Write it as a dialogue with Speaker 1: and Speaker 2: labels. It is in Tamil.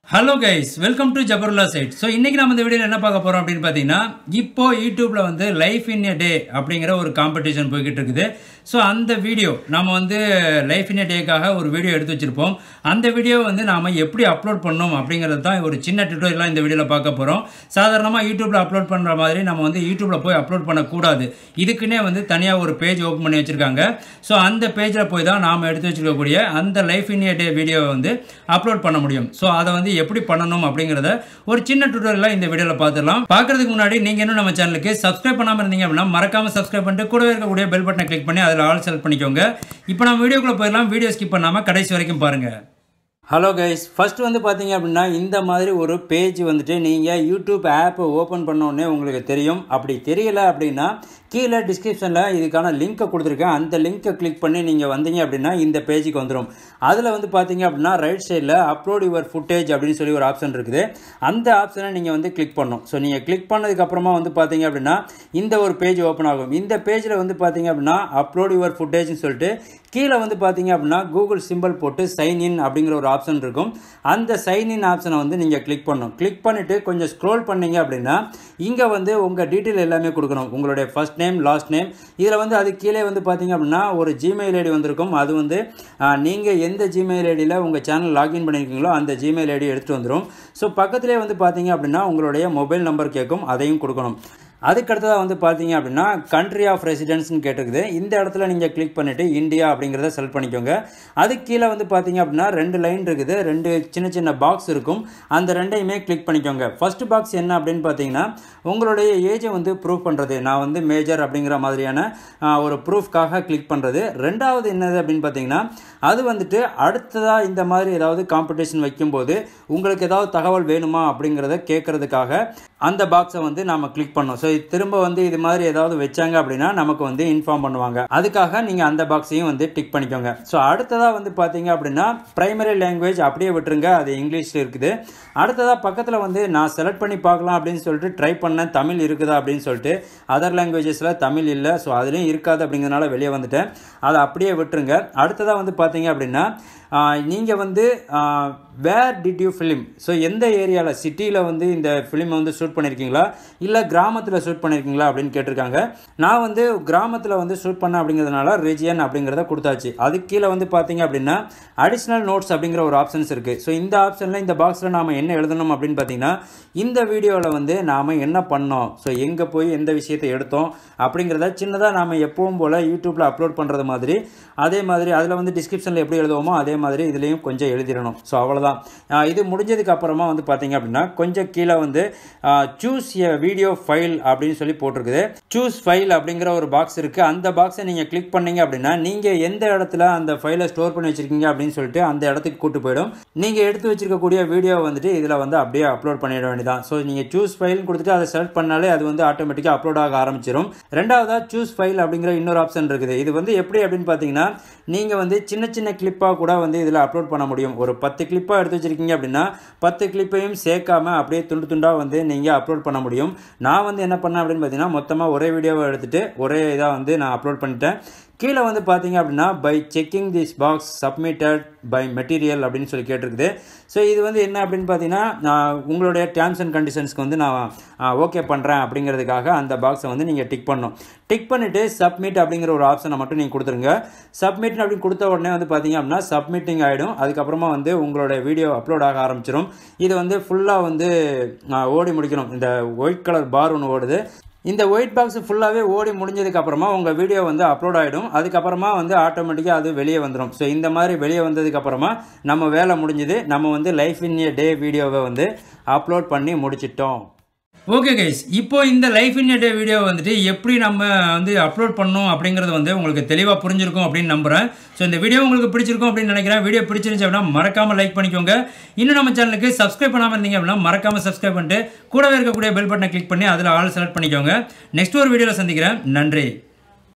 Speaker 1: hello guys welcome to Jabarullah site so இன்றைக்கி நம்ம இந்த வீடியோவில் என்ன பார்க்க போகிறோம் அப்படின்னு பார்த்தீங்கன்னா இப்போ யூடியூப்பில் வந்து லைஃப் இன் எ டே அப்படிங்கிற ஒரு காம்படிஷன் போய்கிட்டு இருக்குது ஸோ அந்த வீடியோ நம்ம வந்து லைஃப் இன் எ டேக்காக ஒரு வீடியோ எடுத்து வச்சுருப்போம் அந்த வீடியோ வந்து நாம் எப்படி அப்லோட் பண்ணோம் அப்படிங்கிறது தான் ஒரு சின்ன டியூட்டோரியலாக இந்த வீடியோவில் பார்க்க போகிறோம் சாதாரணமாக யூடியூப்பில் அப்லோட் பண்ணுற மாதிரி நம்ம வந்து யூடியூப்பில் போய் அப்லோட் பண்ணக்கூடாது இதுக்குன்னே வந்து தனியாக ஒரு பேஜ் ஓப்பன் பண்ணி வச்சுருக்காங்க ஸோ அந்த பேஜில் போய் தான் நாம் எடுத்து வச்சுருக்கக்கூடிய அந்த லைஃப் இன் எ டே வீடியோவை வந்து அப்லோட் பண்ண முடியும் ஸோ அதை வந்து எப்படி பண்ணணும் அப்படிங்கிறத ஒரு சின்ன டுட்டோரியலாக இந்த வீடியோவில் பார்த்துடலாம் பார்க்கறதுக்கு முன்னாடி நீங்கள் இன்னும் நம்ம சேனலுக்கு சப்ஸ்கிரைப் பண்ணாமல் இருந்தீங்க அப்படின்னா மறக்காம சப்ஸ்கிரைப் பண்ணிட்டு கூடவே இருக்கக்கூடிய பெல் பட்டனை கிளிக் பண்ணி அதில் ஆல் செலக்ட் பண்ணிக்கோங்க இப்போ நம்ம வீடியோக்குள்ளே போயிடலாம் வீடியோ ஸ்கிப் பண்ணாமல் கடைசி வரைக்கும் பாருங்கள் ஹலோ கைஸ் ஃபர்ஸ்ட் வந்து பார்த்தீங்க அப்படின்னா இந்த மாதிரி ஒரு பேஜ் வந்துட்டு நீங்கள் யூடியூப் ஆப்பை ஓப்பன் பண்ண உடனே உங்களுக்கு தெரியும் அப்படி தெரியல அப்படின்னா கீழே டிஸ்கிரிப்ஷனில் இதுக்கான லிங்க்கை கொடுத்துருக்கேன் அந்த லிங்க்கை கிளிக் பண்ணி நீங்கள் வந்தீங்க அப்படின்னா இந்த பேஜுக்கு வந்துடும் அதில் வந்து பார்த்தீங்க அப்படின்னா ரைட் சைடில் அப்லோட் யுவர் ஃபுட்டேஜ் அப்படின்னு சொல்லி ஒரு ஆப்ஷன் இருக்குது அந்த ஆப்ஷனை நீங்கள் வந்து கிளிக் பண்ணணும் ஸோ நீங்கள் கிளிக் பண்ணதுக்கப்புறமா வந்து பார்த்தீங்க அப்படின்னா இந்த ஒரு பேஜ் ஓப்பன் ஆகும் இந்த பேஜில் வந்து பார்த்தீங்க அப்படின்னா அப்லோட் யுவர் ஃபுட்டேஜ்னு சொல்லிட்டு கீழே வந்து பார்த்தீங்க அப்படின்னா கூகுள் சிம்பிள் போட்டு சைன் இன் அப்படிங்கிற ஒரு ஆப்ஷன் இருக்கும் அந்த சைன் இன் ஆப்ஷனை வந்து நீங்கள் கிளிக் பண்ணணும் கிளிக் பண்ணிவிட்டு கொஞ்சம் ஸ்க்ரோல் பண்ணீங்க அப்படின்னா இங்கே வந்து உங்கள் டீட்டெயில் எல்லாமே கொடுக்கணும் உங்களுடைய ஃபர்ஸ்ட் நேம் லாஸ்ட் நேம் இதில் வந்து அது கீழே வந்து பார்த்தீங்க அப்படின்னா ஒரு ஜிமெயில் ஐடி வந்திருக்கும் அது வந்து நீங்கள் எந்த ஜிமெயில் ஐடியில் உங்கள் சேனல் லாகின் பண்ணியிருக்கீங்களோ அந்த ஜிமெயில் ஐடி எடுத்துகிட்டு வந்துடும் ஸோ பக்கத்துலேயே வந்து பார்த்தீங்க அப்படின்னா உங்களுடைய மொபைல் நம்பர் கேட்கும் அதையும் கொடுக்கணும் அதுக்கடுத்ததாக வந்து பார்த்தீங்க அப்படின்னா கண்ட்ரி ஆஃப் ரெசிடென்ஸ்னு கேட்டிருக்குது இந்த இடத்துல நீங்கள் கிளிக் பண்ணிவிட்டு இந்தியா அப்படிங்கிறத செலக்ட் பண்ணிக்கோங்க அதுக்கு கீழே வந்து பார்த்தீங்க அப்படின்னா ரெண்டு லைன் இருக்குது ரெண்டு சின்ன சின்ன பாக்ஸ் இருக்கும் அந்த ரெண்டையுமே கிளிக் பண்ணிக்கோங்க ஃபர்ஸ்ட் பாக்ஸ் என்ன அப்படின்னு பார்த்தீங்கன்னா உங்களுடைய ஏஜை வந்து ப்ரூவ் பண்ணுறது நான் வந்து மேஜர் அப்படிங்கிற மாதிரியான ஒரு ப்ரூஃப்காக கிளிக் பண்ணுறது ரெண்டாவது என்னது அப்படின்னு பார்த்தீங்கன்னா அது வந்துட்டு அடுத்ததாக இந்த மாதிரி ஏதாவது காம்படிஷன் வைக்கும்போது உங்களுக்கு ஏதாவது தகவல் வேணுமா அப்படிங்கிறத கேட்குறதுக்காக அந்த பாக்ஸை வந்து நாம் கிளிக் பண்ணோம் ஸோ திரும்ப வந்து இது மாதிரி ஏதாவது வச்சாங்க அப்படின்னா நமக்கு வந்து இன்ஃபார்ம் பண்ணுவாங்க அதுக்காக நீங்கள் அந்த பாக்ஸையும் வந்து டிக் பண்ணிக்கோங்க ஸோ அடுத்ததாக வந்து பார்த்தீங்க அப்படின்னா ப்ரைமரி லாங்குவேஜ் அப்படியே விட்டுருங்க அது இங்கிலீஷில் இருக்குது அடுத்ததாக பக்கத்தில் வந்து நான் செலக்ட் பண்ணி பார்க்கலாம் அப்படின்னு சொல்லிட்டு ட்ரை பண்ணேன் தமிழ் இருக்குதா அப்படின்னு சொல்லிட்டு அதர் லாங்குவேஜஸில் தமிழ் இல்லை ஸோ அதுலேயும் இருக்காது அப்படிங்கிறதுனால வெளியே வந்துட்டேன் அதை அப்படியே விட்டுருங்க அடுத்ததாக வந்து பார்த்தீங்க அப்படின்னா நீங்கள் வந்து where did you film so எந்த ஏரியாவில் சிட்டியில் வந்து இந்த ஃபிலிமை வந்து ஷூட் பண்ணியிருக்கீங்களா இல்லை கிராமத்தில் ஷூட் பண்ணியிருக்கீங்களா அப்படின்னு கேட்டிருக்காங்க நான் வந்து கிராமத்தில் வந்து ஷூட் பண்ண அப்படிங்கிறதுனால ரீஜியன் அப்படிங்கிறத கொடுத்தாச்சு அதுக்கு கீழே வந்து பார்த்தீங்க அப்படின்னா அடிஷ்னல் நோட்ஸ் அப்படிங்கிற ஒரு ஆப்ஷன்ஸ் இருக்குது ஸோ இந்த ஆப்ஷனில் இந்த பாக்ஸில் நாம் என்ன எழுதணும் அப்படின்னு பார்த்தீங்கன்னா இந்த வீடியோவில் வந்து நாம் என்ன பண்ணோம் ஸோ எங்கே போய் எந்த விஷயத்தை எடுத்தோம் அப்படிங்கிறத சின்னதாக நாம் எப்பவும் போல் யூடியூப்பில் அப்லோட் பண்ணுறது மாதிரி அதே மாதிரி அதில் வந்து டிஸ்கிரிப்ஷனில் எப்படி எழுதுவோமோ அதே மாதிரி இதுலேயும் கொஞ்சம் எழுதிடணும் ஸோ அவ்வளோதான் இது முடிஞ்சதுக்கு அப்புறமா வந்து பார்த்தீங்க அப்படின்னா கொஞ்சம் கீழே வந்து சூஸ் எ வீடியோ ஃபைல் அப்படின்னு சொல்லி போட்டிருக்குது சூஸ் ஃபைல் அப்படிங்கிற ஒரு பாக்ஸ் இருக்குது அந்த பாக்ஸை நீங்கள் கிளிக் பண்ணீங்க அப்படின்னா நீங்கள் எந்த இடத்துல அந்த ஃபைலை ஸ்டோர் பண்ணி வச்சிருக்கீங்க அப்படின்னு சொல்லிட்டு அந்த இடத்துக்கு கூட்டு போயிடும் நீங்கள் எடுத்து வச்சிருக்கக்கூடிய வீடியோ வந்துட்டு இதில் வந்து அப்படியே அப்லோட் பண்ணிட வேண்டியதான் ஸோ நீங்கள் சூஸ் ஃபைல்னு கொடுத்துட்டு அதை செலக்ட் பண்ணாலே அது வந்து ஆட்டோமேட்டிக்காக அப்லோட் ஆக ஆரம்பிச்சிடும் ரெண்டாவதாக சூஸ் ஃபைல் அப்படிங்கிற இன்னொரு ஆப்ஷன் இருக்குது இது வந்து எப்படி அப்படின்னு பார்த்தீங்கன்னா நீங்கள் வந்து சின்ன சின்ன கிளிப்பாக கூட வந்து இதில் அப்லோட் பண்ண முடியும் ஒரு பத்து கிளிப்பாக எடுத்து வச்சிருக்கீங்க அப்படின்னா பத்து கிளிப்பையும் சேர்க்காம அப்படியே துண்டு துண்டாக வந்து நீங்கள் அப்லோட் பண்ண முடியும் நான் வந்து என்ன பண்ணேன் அப்படின்னு பார்த்தீங்கன்னா மொத்தமாக ஒரே வீடியோவை எடுத்துகிட்டு ஒரே இதாக வந்து நான் அப்லோட் பண்ணிட்டேன் கீழே வந்து பார்த்தீங்க அப்படின்னா by checking this box submitted by material அப்படின்னு சொல்லி கேட்டிருக்குது ஸோ இது வந்து என்ன அப்படின்னு பார்த்தீங்கன்னா உங்களுடைய டேர்ம்ஸ் அண்ட் கண்டிஷன்ஸ்க்கு வந்து நான் ஓகே பண்ணுறேன் அப்படிங்கிறதுக்காக அந்த பாக்ஸை வந்து நீங்கள் டிக் பண்ணணும் டிக் பண்ணிவிட்டு சப்மிட் அப்படிங்கிற ஒரு ஆப்ஷனை மட்டும் நீங்கள் கொடுத்துருங்க சப்மிட் அப்படின்னு கொடுத்த உடனே வந்து பார்த்தீங்க அப்படின்னா சப்மிட்டிங் ஆகிடும் அதுக்கப்புறமா வந்து உங்களுடைய வீடியோ அப்லோட் ஆக ஆரம்பிச்சிடும் இது வந்து ஃபுல்லாக வந்து ஓடி முடிக்கணும் இந்த ஒயிட் கலர் பார் ஒன்று ஓடுது இந்த ஒயிட் பாக்ஸ் ஃபுல்லாகவே ஓடி முடிஞ்சதுக்கு அப்புறமா உங்கள் வீடியோ வந்து அப்லோட் ஆகிடும் அதுக்கப்புறமா வந்து ஆட்டோமேட்டிக்காக அது வெளியே வந்துடும் ஸோ இந்த மாதிரி வெளியே வந்ததுக்கு அப்புறமா நம்ம வேலை முடிஞ்சுது நம்ம வந்து லைஃப் இன் ஏ டே வீடியோவை வந்து அப்லோட் பண்ணி முடிச்சிட்டோம் ஓகே கைஸ் இப்போ இந்த லைஃப் இன் டே வீடியோ வந்துட்டு எப்படி நம்ம வந்து அப்லோட் பண்ணோம் அப்படிங்கிறது வந்து உங்களுக்கு தெளிவாக புரிஞ்சிருக்கும் அப்படின்னு நம்புகிறேன் ஸோ இந்த வீடியோ உங்களுக்கு பிடிச்சிருக்கும் அப்படின்னு நினைக்கிறேன் வீடியோ பிடிச்சிருந்துச்சு அப்படின்னா மறக்காமல் லைக் பண்ணிக்கோங்க இன்னும் நம்ம சேனலுக்கு சப்ஸ்கிரைப் பண்ணாமல் இருந்தீங்க அப்படின்னா மறக்காமல் சப்ஸ்கிரைப் பண்ணிட்டு கூடவே இருக்கக்கூடிய பெல் பட்டனை கிளிக் பண்ணி அதில் ஆல் செலக்ட் பண்ணிக்கோங்க நெக்ஸ்ட் ஒரு வீடியோவில் சந்திக்கிறேன் நன்றி